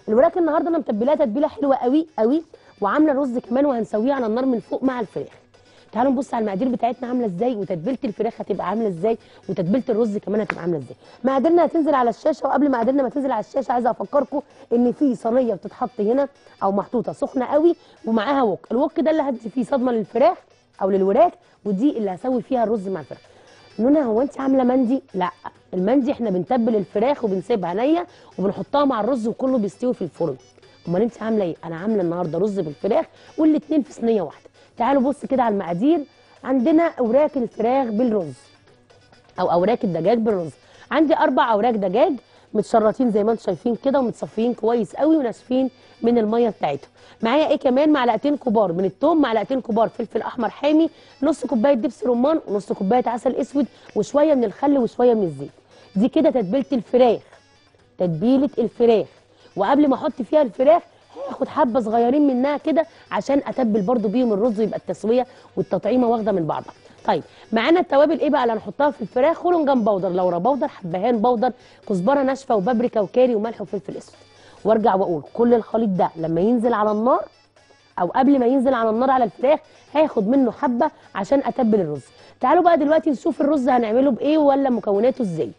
الوراك النهارده انا متبلاها تتبيله حلوه قوي قوي وعامله رز كمان وهنسويه على النار من فوق مع الفراخ تعالوا نبص على المقادير بتاعتنا عامله ازاي وتتبيله الفراخ هتبقى عامله ازاي وتتبيله الرز كمان هتبقى عامله ازاي مقاديرنا هتنزل على الشاشه وقبل مقاديرنا ما تنزل على الشاشه عايزه افكركم ان في صينيه بتتحط هنا او محطوطه سخنه قوي ومعاها وok الوك ده اللي هدي فيه صدمه للفراخ او للوراك ودي اللي هسوي فيها الرز مع الفراخ نونا هو انت عامله مندي لا المندي احنا بنتبل الفراخ وبنسيبها نيه وبنحطها مع الرز وكله بيستوي في الفرن امال انت عامله ايه انا عامله النهارده رز بالفراخ والاتنين في صينيه واحده تعالوا بص كده على المقادير عندنا اوراق الفراخ بالرز او اوراق الدجاج بالرز عندي اربع اوراق دجاج متشرطين زي ما انتم شايفين كده ومتصفيين كويس قوي وناشفين من الميه بتاعتهم معايا ايه كمان معلقتين كبار من الثوم معلقتين كبار فلفل احمر حامي نص كوبايه دبس رمان ونص كوبايه عسل اسود وشويه من الخل وشويه من الزيت دي كده تتبيله الفراخ تتبيله الفراخ وقبل ما احط فيها الفراخ هاخد حبه صغيرين منها كده عشان اتبل برده بيهم الرز ويبقى التسويه والتطعيمه واخده من بعضها طيب معانا التوابل ايه بقى اللي هنحطها في الفراخ خلنجان بودر لورا بودر حبهان بودر كزبره ناشفه وبابريكا وكاري وملح وفلفل اسود وارجع واقول كل الخليط ده لما ينزل على النار او قبل ما ينزل على النار على الفراخ هاخد منه حبه عشان اتبل الرز تعالوا بقى دلوقتي نشوف الرز هنعمله بايه ولا مكوناته ازاي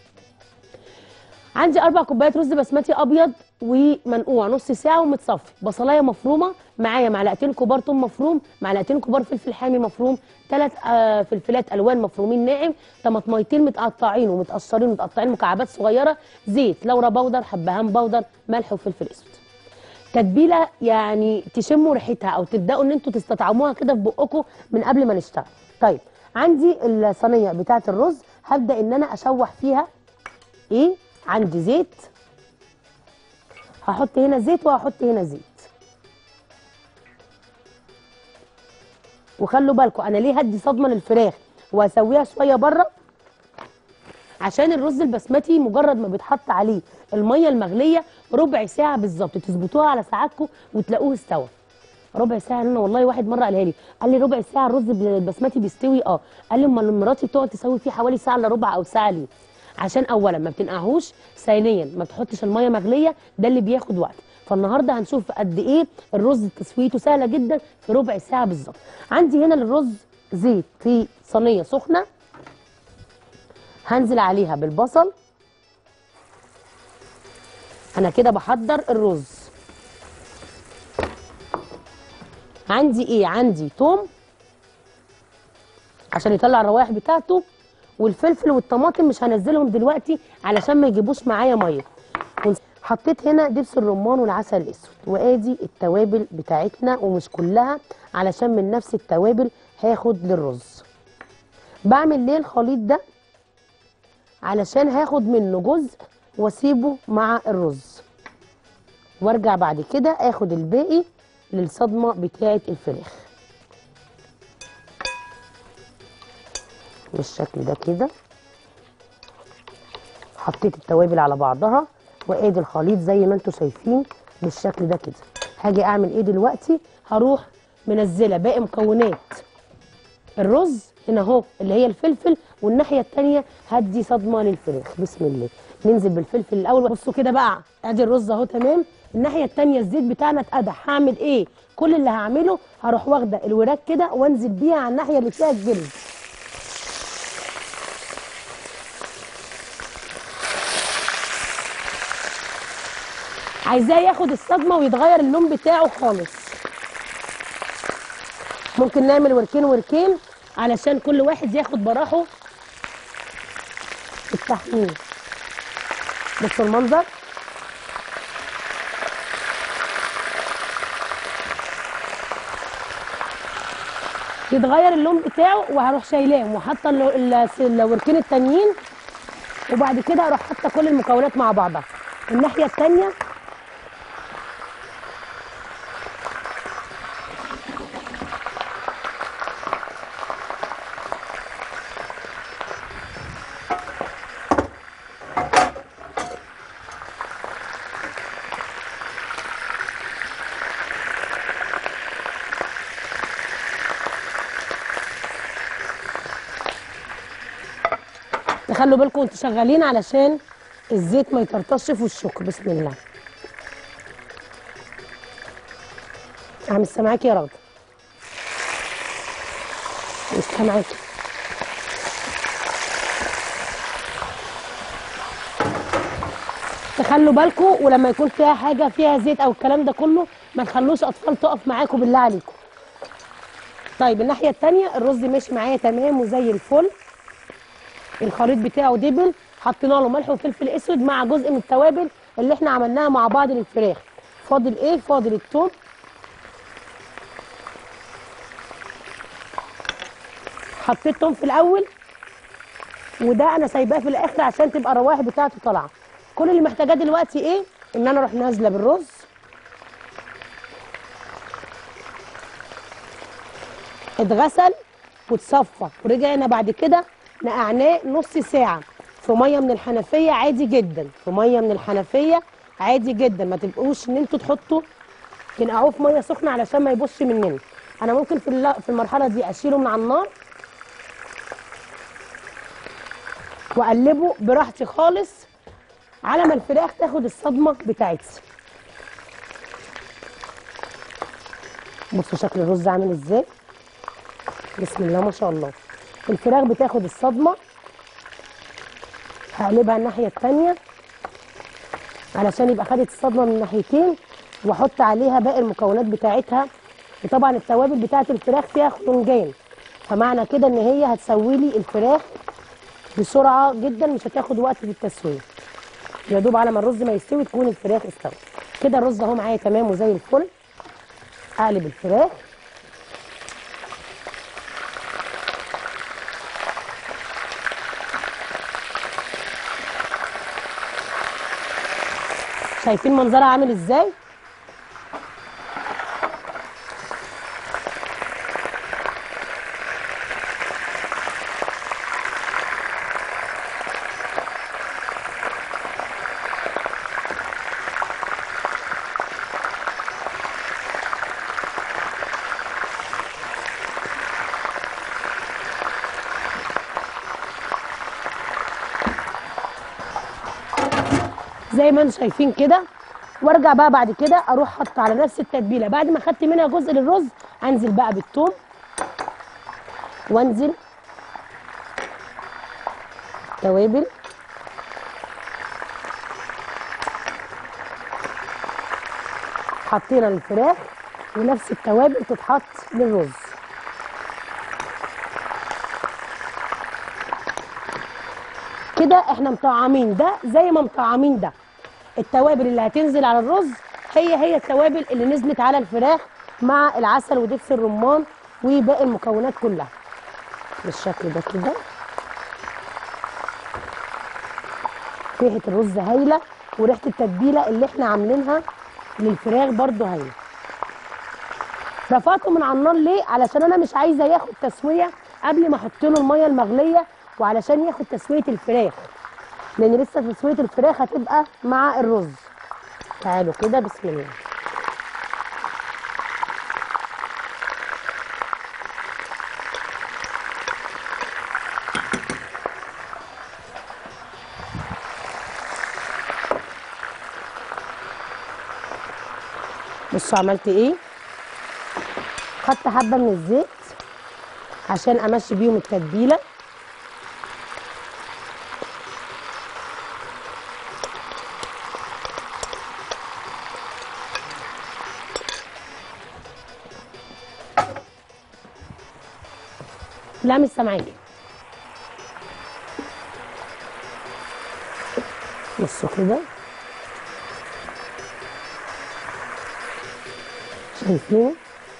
عندي اربع كوبايات رز بسمتي ابيض ومنقوع نص ساعه ومتصفي بصلايه مفرومه معايا معلقتين كبار ثوم مفروم معلقتين كبار فلفل حامي مفروم ثلاث آه فلفلات الوان مفرومين ناعم طماطميتين متقطعين ومتقشرين ومتقطعين مكعبات صغيره زيت لورا بودر حبهان بودر ملح وفلفل اسود تتبيله يعني تشموا ريحتها او تبداوا ان انتوا تستطعموها كده في بقكم من قبل ما نشتغل طيب عندي الصينيه بتاعه الرز هبدا ان انا اشوح فيها ايه عندي زيت هحط هنا زيت وهحط هنا زيت وخلوا بالكم انا ليه هدي صدمه للفراخ واسويها شويه بره عشان الرز البسمتي مجرد ما بيتحط عليه الميه المغليه ربع ساعه بالظبط تظبطوها على ساعاتكم وتلاقوه استوى ربع ساعه انا والله واحد مره قالها لي قال لي ربع ساعه الرز البسمتي بيستوي اه قال لي امال مراتي بتقعد تسوي فيه حوالي ساعه الا ربع او ساعه ليه عشان اولا ما بتنقعهوش ثانيا ما بتحطش الميه مغليه ده اللي بياخد وقت فالنهارده هنشوف قد ايه الرز تسويته سهله جدا في ربع ساعه بالظبط عندي هنا الرز زيت في صينيه سخنه هنزل عليها بالبصل انا كده بحضر الرز عندي ايه عندي توم عشان يطلع الروائح بتاعته والفلفل والطماطم مش هنزلهم دلوقتي علشان ما يجيبوش معايا ميه حطيت هنا دبس الرمان والعسل الاسود وادي التوابل بتاعتنا ومش كلها علشان من نفس التوابل هاخد للرز بعمل ليه الخليط ده علشان هاخد منه جزء واسيبه مع الرز وارجع بعد كده اخد الباقي للصدمه بتاعه الفراخ بالشكل ده كده حطيت التوابل على بعضها وادي الخليط زي ما انتم شايفين بالشكل ده كده هاجي اعمل ايه دلوقتي هروح منزله باقي مكونات الرز هنا اهو اللي هي الفلفل والناحيه الثانيه هدي صدمه للفراخ بسم الله ننزل بالفلفل الاول بصوا كده بقى ادي الرز اهو تمام الناحيه الثانيه الزيت بتاعنا اتقدح هعمل ايه كل اللي هعمله هروح واخده الوراك كده وانزل بيها على الناحيه اللي فيها الجلد عايزاه ياخد الصدمه ويتغير اللون بتاعه خالص ممكن نعمل وركين وركين علشان كل واحد ياخد براحه في التحمير بصوا المنظر يتغير اللون بتاعه وهروح شايلاه وحاطه ال- ال- الوركين التانيين وبعد كده اروح حاطه كل المكونات مع بعضها الناحيه التانيه تخلوا بالكم وانتوا شغالين علشان الزيت ما يطرطش في وشكم بسم الله انا مش سامعاكي يا راغده مش سامعاكي تخلوا بالكم ولما يكون فيها حاجه فيها زيت او الكلام ده كله ما تخلوش اطفال تقف معاكم بالله عليكم طيب الناحيه التانية الرز ماشي معايا تمام وزي الفل الخليط بتاعه دبل حطينا له ملح وفلفل اسود مع جزء من التوابل اللي احنا عملناها مع بعض للفراخ فاضل ايه فاضل الثوم حطيت توم في الاول وده انا سايباه في الاخر عشان تبقى الروائح بتاعته طالعه كل اللي محتاجاه دلوقتي ايه ان انا اروح نازله بالرز اتغسل واتصفى ورجعنا بعد كده نقعناه نص ساعه في ميه من الحنفيه عادي جدا في ميه من الحنفيه عادي جدا ما تبقوش ان انتوا تحطوا تنقعوه في ميه سخنه علشان ما يبصش مننا انا ممكن في الل- في المرحله دي اشيله من على النار واقلبه براحتي خالص على ما الفراخ تاخد الصدمه بتاعتها بصوا شكل الرز عامل ازاي بسم الله ما شاء الله الفراخ بتاخد الصدمه هقلبها الناحيه التانيه علشان يبقى خدت الصدمه من الناحيتين واحط عليها باقي المكونات بتاعتها وطبعا التوابل بتاعت الفراخ فيها خلنجان فمعنى كده ان هي هتسوي لي الفراخ بسرعه جدا مش هتاخد وقت في التسويه يا دوب على ما الرز ما يستوي تكون الفراخ استوت كده الرز اهو معايا تمام وزي الفل اقلب الفراخ شايفين منظرها عامل ازاي زي ما انتم شايفين كده وارجع بقى بعد كده اروح حاطه على نفس التتبيله بعد ما خدت منها جزء للرز انزل بقى بالثوم وانزل توابل حطينا الفراخ ونفس التوابل تتحط للرز كده احنا مطعمين ده زي ما مطعمين ده التوابل اللي هتنزل على الرز هي هي التوابل اللي نزلت على الفراخ مع العسل ودبس الرمان وباقي المكونات كلها بالشكل ده كده ريحه الرز هايله وريحه التتبيله اللي احنا عاملينها للفراخ برضو هايله رفعته من على النار ليه علشان انا مش عايزه ياخد تسويه قبل ما احط له الميه المغليه وعلشان ياخد تسويه الفراخ لان لسه تسويه الفراخ هتبقى مع الرز تعالوا كده بسم الله بصوا عملت ايه خدت حبه من الزيت عشان امشي بيهم التتبيله لا مش سامعاكي بصوا كده شايفين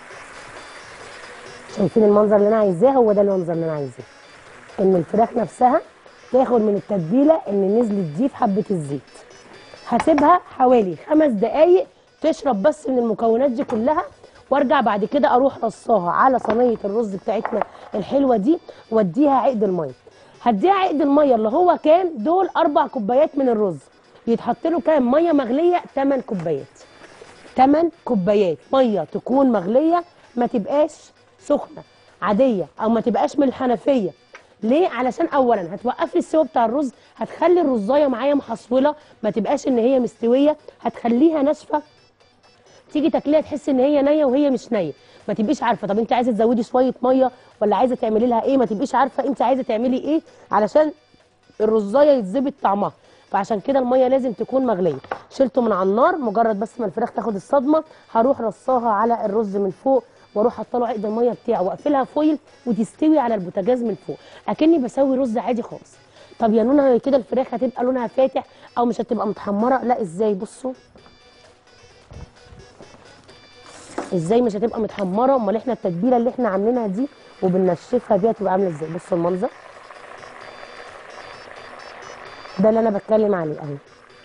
شايفين المنظر اللي انا عايزاه هو ده المنظر اللي انا عايزاه ان الفراخ نفسها تاخد من التتبيله اللي نزلت دي في حبه الزيت هسيبها حوالي خمس دقايق تشرب بس من المكونات دي كلها وارجع بعد كده اروح رصاها على صينيه الرز بتاعتنا الحلوه دي واديها عقد الميه هديها عقد الميه اللي هو كام دول اربع كوبايات من الرز يتحط له كام ميه مغليه 8 كوبايات 8 كوبايات ميه تكون مغليه ما تبقاش سخنه عاديه او ما تبقاش من الحنفيه ليه علشان اولا هتوقف لي السوا بتاع الرز هتخلي الرزايه معايا محصوله ما تبقاش ان هي مستويه هتخليها ناشفه تيجي تاكليها تحس ان هي نيه وهي مش نيه ما تبقيش عارفه طب انت عايزه تزودي شويه ميه ولا عايزه تعملي لها ايه ما تبقيش عارفه انت عايزه تعملي ايه علشان الرزايه يتظبط طعمها فعشان كده الميه لازم تكون مغليه شلته من على النار مجرد بس ما الفراخ تاخد الصدمه هروح رصاها على الرز من فوق واروح حاطه له عقد الميه بتاعه واقفلها فويل وتستوي على البوتاجاز من فوق اكني بسوي رز عادي خالص طب يا نونا كده الفراخ هتبقى لونها فاتح او مش هتبقى متحمره لا ازاي بصوا ازاي مش هتبقى متحمره امال احنا التتبيله اللي احنا عاملينها دي وبننشفها دي هتبقى عامله ازاي بصوا المنظر ده اللي انا بتكلم عليه اهي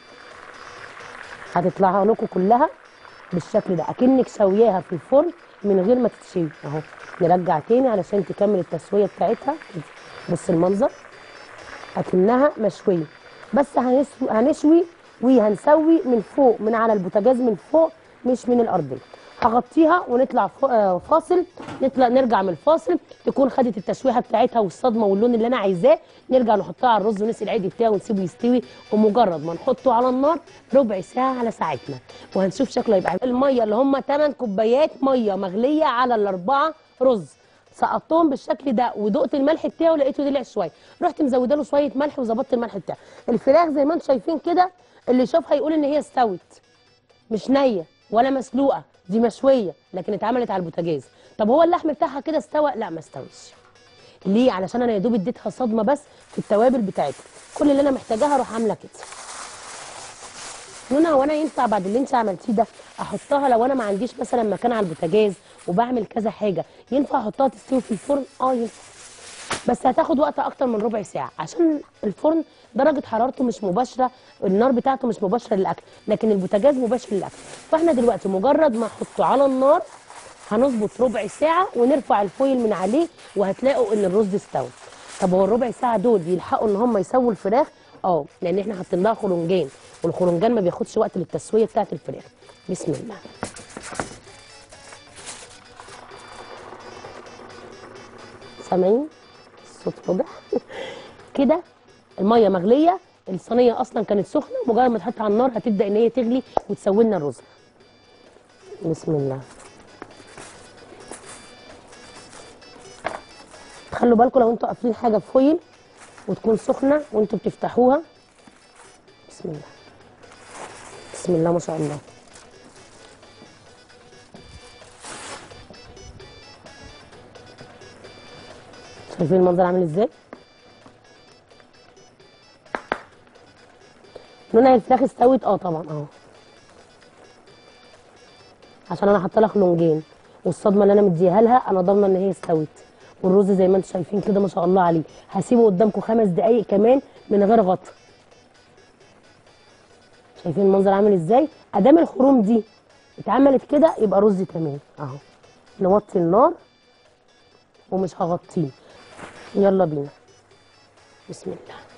هتطلع لكم كلها بالشكل ده اكنك شوياها في الفرن من غير ما تتشوي اهو نرجع تاني علشان تكمل التسويه بتاعتها كده. بص المنظر اكنها مشويه بس هنسوي هنشوي وهنسوي من فوق من على البوتاجاز من فوق مش من الارضيه هغطيها ونطلع فو- آه، فاصل نطلع نرجع من الفاصل تكون خدت التشويحه بتاعتها والصدمه واللون اللي انا عايزاه نرجع نحطها على الرز ونسقي العيد بتاعه ونسيبه يستوي ومجرد ما نحطه على النار ربع ساعه على ساعتنا وهنشوف شكله يبقى عامل. الميه اللي هم 8 كوبايات ميه مغليه على الاربعه رز سقطتهم بالشكل ده ودقت الملح بتاعه لقيته دلع شويه رحت مزوده له شويه ملح وظبطت الملح بتاعه الفراخ زي ما انتم شايفين كده اللي يشوفها يقول ان هي استوت مش نيه ولا مسلوقه دي مشويه لكن اتعملت على البوتاجاز طب هو اللحم بتاعها كده استوى لا ما استويش ليه علشان انا يا دوب اديتها صدمه بس في التوابل بتاعتها كل اللي انا محتاجاها اروح عامله كده نونا هو انا ينفع بعد اللي انت عملتيه ده احطها لو انا ما عنديش مثلا مكان على البوتاجاز وبعمل كذا حاجه ينفع احطها تستوي في الفرن اه ينفع بس هتاخد وقت اكتر من ربع ساعه عشان الفرن درجه حرارته مش مباشره النار بتاعته مش مباشره للاكل لكن البوتاجاز مباشر للاكل فاحنا دلوقتي مجرد ما احطه على النار هنظبط ربع ساعه ونرفع الفويل من عليه وهتلاقوا ان الرز استوى طب هو الربع ساعه دول يلحقوا ان هم يسووا الفراخ اه لان احنا حاطين لها خرنجان والخرنجان ما بياخدش وقت للتسويه بتاعه الفراخ بسم الله سامعين الصوت واضح كده الميه مغليه الصينيه اصلا كانت سخنه مجرد ما تحط على النار هتبدا ان هي تغلي وتسوي لنا الرز بسم الله خلوا بالكم لو انتوا قافلين حاجه بفويل وتكون سخنه وانتوا بتفتحوها بسم الله بسم الله ما شاء الله شايفين المنظر عامل ازاي لونها الفراخ استوت اه طبعا اه عشان انا حاطه لها خلونجين والصدمه اللي انا مديها لها انا ضامنه ان هي استوت والرز زي ما انتم شايفين كده ما شاء الله عليه هسيبه قدامكم خمس دقايق كمان من غير غطا شايفين المنظر عامل ازاي ادام الخروم دي اتعملت كده يبقى رز تمام اهو نوطي النار ومش هغطيه يلا بينا بسم الله